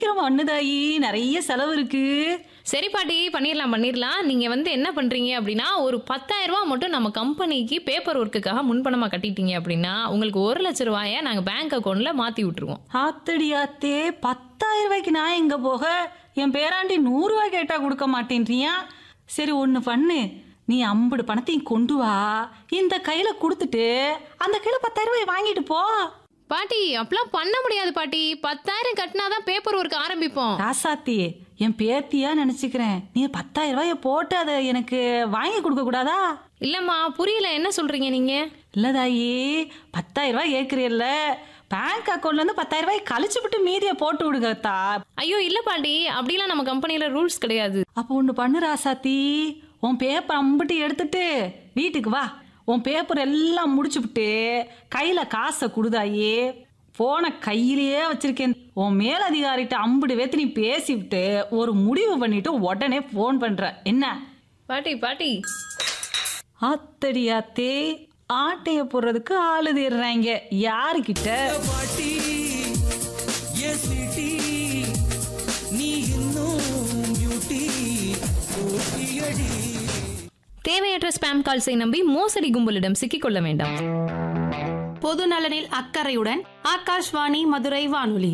சீக்கிரம் அண்ணுதாயி நிறைய செலவு இருக்கு சரி பாட்டி பண்ணிடலாம் பண்ணிடலாம் நீங்க வந்து என்ன பண்றீங்க அப்படின்னா ஒரு பத்தாயிரம் ரூபாய் மட்டும் நம்ம கம்பெனிக்கு பேப்பர் ஒர்க்குக்காக முன்பணமா கட்டிட்டீங்க அப்படின்னா உங்களுக்கு ஒரு லட்ச ரூபாயை நாங்க பேங்க் அக்கௌண்ட்ல மாத்தி விட்டுருவோம் ஆத்தடி ஆத்தே பத்தாயிரம் ரூபாய்க்கு நான் எங்க போக என் பேராண்டி நூறு ரூபாய் கேட்டா கொடுக்க மாட்டேன்றியா சரி ஒன்று பண்ணு நீ ஐம்பது பணத்தையும் கொண்டு வா இந்த கையில கொடுத்துட்டு அந்த கையில பத்தாயிரம் ரூபாய் வாங்கிட்டு போ பாட்டி அப்பெல்லாம் பண்ண முடியாது பாட்டி பத்தாயிரம் கட்டினாதான் பேப்பர் ஒர்க் ஆரம்பிப்போம் ராசாத்தி என் பேத்தியா நினைச்சுக்கிறேன் நீ பத்தாயிரம் ரூபாய போட்டு அதை எனக்கு வாங்கி கொடுக்க கூடாதா இல்லம்மா புரியல என்ன சொல்றீங்க நீங்க இல்லதாயி பத்தாயிரம் ரூபாய் கேட்குறீல்ல பேங்க் அக்கௌண்ட்ல இருந்து பத்தாயிரம் ரூபாய் கழிச்சு விட்டு மீதியை போட்டு விடுங்கத்தா ஐயோ இல்ல பாட்டி அப்படிலாம் நம்ம கம்பெனில ரூல்ஸ் கிடையாது அப்போ ஒன்று பண்ணு ராசாத்தி உன் பேப்பர் அம்பிட்டு எடுத்துட்டு வீட்டுக்கு வா உன் பேப்பர் எல்லாம் முடிச்சுப்புட்டு கையில் காசை கொடுதாயி போனை கையிலேயே வச்சிருக்கேன் உன் மேலதிகாரிட்ட அம்புடு வேத்து நீ பேசிவிட்டு ஒரு முடிவு பண்ணிட்டு உடனே ஃபோன் பண்ற என்ன பாட்டி பாட்டி ஆத்தடி ஆத்தே ஆட்டைய போடுறதுக்கு ஆளு தேடுறாங்க யாருக்கிட்ட பாட்டி ஏ ஸ்வீட்டி நீ இன்னும் பியூட்டி அடி தேவையற்ற ஸ்பாம் கால்ஸை நம்பி மோசடி கும்பலிடம் சிக்கிக்கொள்ள வேண்டாம் பொது நலனில் அக்கறையுடன் ஆகாஷ்வாணி மதுரை வானொலி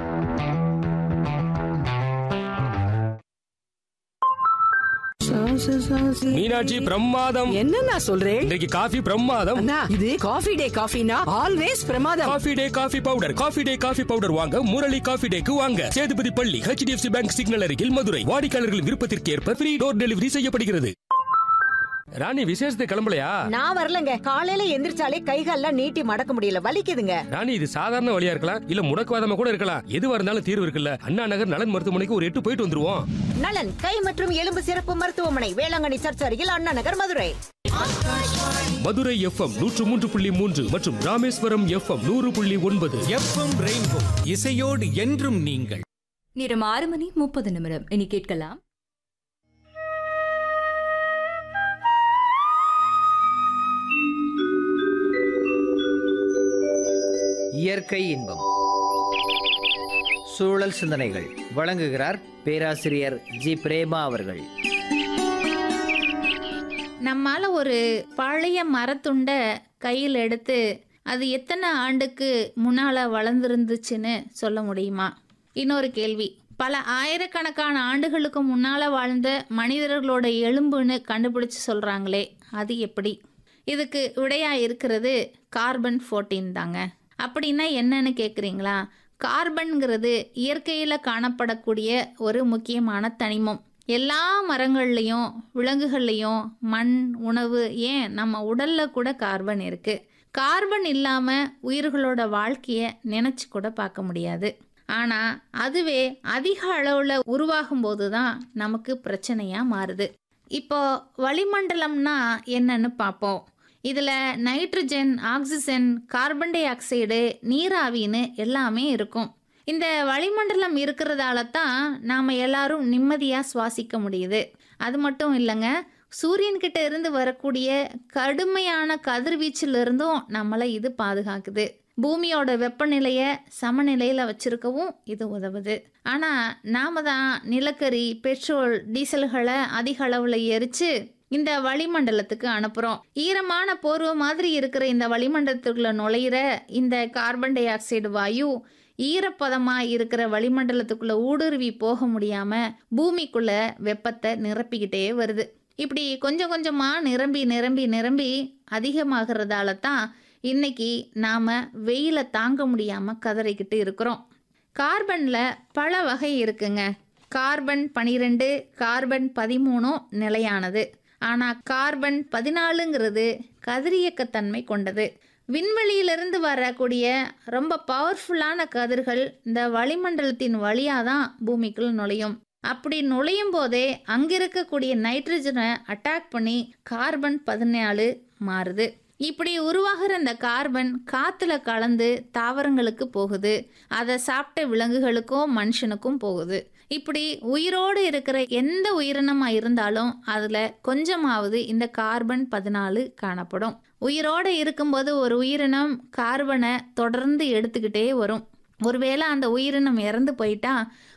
மீனாட்சி பிரமாதம் என்ன நான் சொல்றேன் இன்றைக்கு காஃபி பிரமாதம் அண்ணா இது காஃபி டே காஃபினா ஆல்வேஸ் பிரமாதம் coffee day coffee powder coffee day coffee powder வாங்க முரளி காஃபி டேக்கு வாங்க சேதுபதி பள்ளி ஹெச்டிஎஃப்சி பேங்க் சிக்னல் அருகில் மதுரை வாடிக்கையாளர்களின் விருப்பத்திற்கு ஏற்ப ஃப்ரீ டோர் டெலிவரி செய்யப்படுகிறது ராணி விசேஷத்துக்கு கிளம்பலையா நான் வரலங்க காலையில எந்திரிச்சாலே கைகால்லாம் நீட்டி மடக்க முடியல வலிக்குதுங்க ராணி இது சாதாரண வழியா இருக்கலாம் இல்ல முடக்குவாதமா கூட இருக்கலாம் எதுவா இருந்தாலும் தீர்வு இருக்குல்ல அண்ணா நகர் நலன் மருத்துவமனைக்கு ஒரு எட்டு போயிட்டு வந்துருவோம் நலன் கை மற்றும் எலும்பு சிறப்பு மருத்துவமனை வேளாங்கண்ணி சர்ச் அருகில் அண்ணா நகர் மதுரை மதுரை எஃப்எம் நூற்று மூன்று புள்ளி மூன்று மற்றும் ராமேஸ்வரம் எஃப்எம் நூறு புள்ளி ஒன்பது எஃப்எம் ரெயின்போ இசையோடு என்றும் நீங்கள் நேரம் ஆறு மணி முப்பது நிமிடம் இனி கேட்கலாம் இயற்கை இன்பம் சூழல் சிந்தனைகள் வழங்குகிறார் பேராசிரியர் ஜி பிரேமா அவர்கள் நம்மால ஒரு பழைய மரத்துண்டை கையில் எடுத்து அது எத்தனை ஆண்டுக்கு முன்னால் வளர்ந்துருந்துச்சுன்னு சொல்ல முடியுமா இன்னொரு கேள்வி பல ஆயிரக்கணக்கான ஆண்டுகளுக்கு முன்னால் வாழ்ந்த மனிதர்களோட எலும்புன்னு கண்டுபிடிச்சு சொல்கிறாங்களே அது எப்படி இதுக்கு விடையாக இருக்கிறது கார்பன் ஃபோர்டீன் தாங்க அப்படின்னா என்னன்னு கேட்குறீங்களா கார்பன்கிறது இயற்கையில் காணப்படக்கூடிய ஒரு முக்கியமான தனிமம் எல்லா மரங்கள்லையும் விலங்குகள்லையும் மண் உணவு ஏன் நம்ம உடல்ல கூட கார்பன் இருக்கு கார்பன் இல்லாமல் உயிர்களோட வாழ்க்கையை நினச்சி கூட பார்க்க முடியாது ஆனால் அதுவே அதிக அளவில் உருவாகும் போது தான் நமக்கு பிரச்சனையாக மாறுது இப்போ வளிமண்டலம்னா என்னன்னு பார்ப்போம் இதில் nitrogen oxygen carbon dioxide நீராவின்னு எல்லாமே இருக்கும் இந்த வளிமண்டலம் இருக்கிறதால தான் நாம் எல்லாரும் நிம்மதியாக சுவாசிக்க முடியுது அது மட்டும் இல்லைங்க சூரியன்கிட்ட இருந்து வரக்கூடிய கடுமையான கதிர்வீச்சிலிருந்தும் நம்மளை இது பாதுகாக்குது பூமியோட வெப்பநிலையை சமநிலையில் வச்சிருக்கவும் இது உதவுது ஆனால் நாம தான் நிலக்கரி பெட்ரோல் டீசல்களை அதிக அளவில் எரித்து இந்த வளிமண்டலத்துக்கு அனுப்புகிறோம் ஈரமான போர்வை மாதிரி இருக்கிற இந்த வளிமண்டலத்துக்குள்ள நுழையிற இந்த கார்பன் டை ஆக்சைடு வாயு ஈரப்பதமாக இருக்கிற வளிமண்டலத்துக்குள்ள ஊடுருவி போக முடியாமல் பூமிக்குள்ள வெப்பத்தை நிரப்பிக்கிட்டே வருது இப்படி கொஞ்சம் கொஞ்சமாக நிரம்பி நிரம்பி நிரம்பி அதிகமாகிறதால தான் இன்னைக்கு நாம் வெயிலை தாங்க முடியாமல் கதறிக்கிட்டு இருக்கிறோம் கார்பனில் பல வகை இருக்குங்க கார்பன் பனிரெண்டு கார்பன் பதிமூணும் நிலையானது ஆனால் கார்பன் பதினாலுங்கிறது கதிரியக்கத்தன்மை கொண்டது விண்வெளியிலிருந்து வரக்கூடிய ரொம்ப பவர்ஃபுல்லான கதிர்கள் இந்த வளிமண்டலத்தின் வழியாக தான் பூமிக்குள் நுழையும் அப்படி நுழையும் போதே அங்கிருக்கக்கூடிய நைட்ரஜனை அட்டாக் பண்ணி கார்பன் பதினாலு மாறுது இப்படி உருவாகிற இந்த கார்பன் காத்துல கலந்து தாவரங்களுக்கு போகுது அதை சாப்பிட்ட விலங்குகளுக்கும் மனுஷனுக்கும் போகுது இப்படி உயிரோடு இருக்கிற எந்த உயிரினமாக இருந்தாலும் அதில் கொஞ்சமாவது இந்த கார்பன் பதினாலு காணப்படும் உயிரோடு இருக்கும்போது ஒரு உயிரினம் கார்பனை தொடர்ந்து எடுத்துக்கிட்டே வரும் ஒருவேளை அந்த உயிரினம் இறந்து போயிட்டா